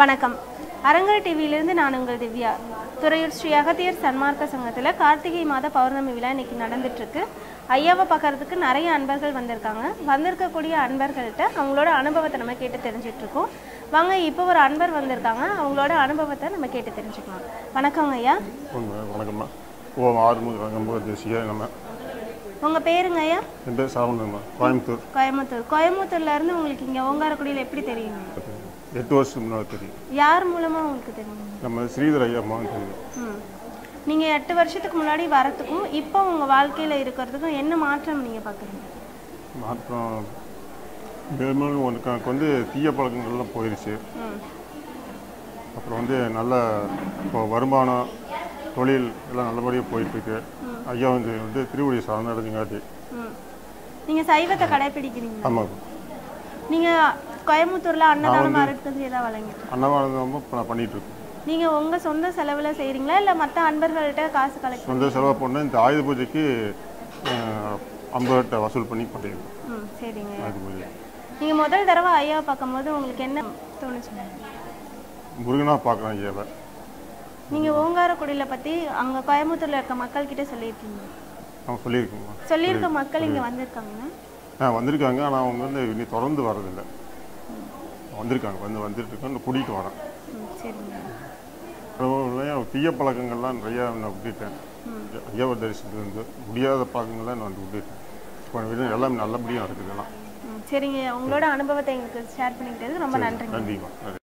வணக்கம் அரங்கர் டிவியிலிருந்து நான் உங்கள் திவ்யா துறையூர் ஸ்ரீ அகத்தியர் சன்மார்க்க சங்கத்தில் கார்த்திகை மாத பௌர்ணமி விழா இன்னைக்கு நடந்துட்டு இருக்கு ஐயாவை பார்க்கறதுக்கு நிறைய அன்பர்கள் வந்திருக்காங்க வந்திருக்கக்கூடிய அன்பர்கள்ட்ட அவங்களோட அனுபவத்தை நம்ம கேட்டு தெரிஞ்சுட்டு இருக்கோம் வாங்க இப்போ ஒரு அன்பர் வந்திருக்காங்க அவங்களோட அனுபவத்தை நம்ம கேட்டு தெரிஞ்சுக்கலாம் வணக்கங்க ஐயா உண்மை வணக்கம்மா ஓ ஆறுமுக ரங்கம்பு தேசிய நம்ம உங்க பேருங்க ஐயா என் பேர் சரவணம்மா கோயம்புத்தூர் கோயம்புத்தூர் கோயம்புத்தூர்ல இருந்து உங்களுக்கு இங்க ஓங்காரக்குடியில் எப்படி தெரியுங்க எட்டு வருஷத்துக்கு முன்னாடி தெரியும் யார் மூலமா உங்களுக்கு தெரியும் நம்ம ஸ்ரீதர் ஐயா அம்மாவும் தெரியும் ம் நீங்க எட்டு வருஷத்துக்கு முன்னாடி வரத்துக்கும் இப்போ உங்க வாழ்க்கையில இருக்கிறதுக்கும் என்ன மாற்றம் நீங்க பாக்குறீங்க மாற்றம் மேலும் ஒன்று எனக்கு வந்து தீய பழக்கங்கள்லாம் போயிடுச்சு ம் அப்புறம் வந்து நல்ல இப்போ வருமானம் தொழில் எல்லாம் நல்லபடியாக போயிட்டுருக்கு ஐயா வந்து வந்து திருவடி சரணடைஞ்சுங்காட்டி ம் நீங்க சைவத்தை கடைபிடிக்கிறீங்க ஆமாம் நீங்க கோயம்புத்தூர்ல அன்னதானம் அருட்கஞ்சி ஏதாவது வழங்கிட்டு அன்னதானம் இப்போ நான் பண்ணிட்டு இருக்கேன் நீங்க உங்க சொந்த செலவுல செய்றீங்களா இல்ல மத்த அன்பர்கள்ட்ட காசு கலெக்ட் சொந்த செலவு பண்ண இந்த ஆயுத பூஜைக்கு ஐம்பது வசூல் பண்ணி பண்ணியிருக்கோம் ம் சரிங்க ஆயுத பூஜை நீங்க முதல் தடவை ஐயாவை பார்க்கும்போது உங்களுக்கு என்ன தோணுச்சு முருகனாக பார்க்குறேன் ஐயாவை நீங்க ஓங்காரக்குடியில பத்தி அங்க கோயம்புத்தூர்ல இருக்க மக்கள் கிட்ட சொல்லியிருக்கீங்க அவன் சொல்லியிருக்கோம்மா சொல்லியிருக்க மக்கள் இங்க வந்திருக்காங்க ஆ வந்திருக்காங்க ஆனால் அவங்க வந்து இனி தொடர்ந்து வர்றதில்லை வந்திருக்காங்க வந்து வந்துட்டு இருக்காங்க கூட்டிகிட்டு வரேன் ம் சரிங்க அப்புறம் நிறைய தீய பழக்கங்கள்லாம் நிறையா நான் விட்டுட்டேன் ஐயாவை தரிசனத்துக்கு வந்து முடியாத பழக்கங்கள்லாம் நான் வந்து விட்டுட்டேன் இப்போ விட எல்லாம் நல்லபடியாக இருக்குது எல்லாம் ம் சரிங்க உங்களோட அனுபவத்தை எங்களுக்கு ஷேர் பண்ணிக்கிட்டது ரொம்ப நன்றிங்க நன்றிம்மா நன்றி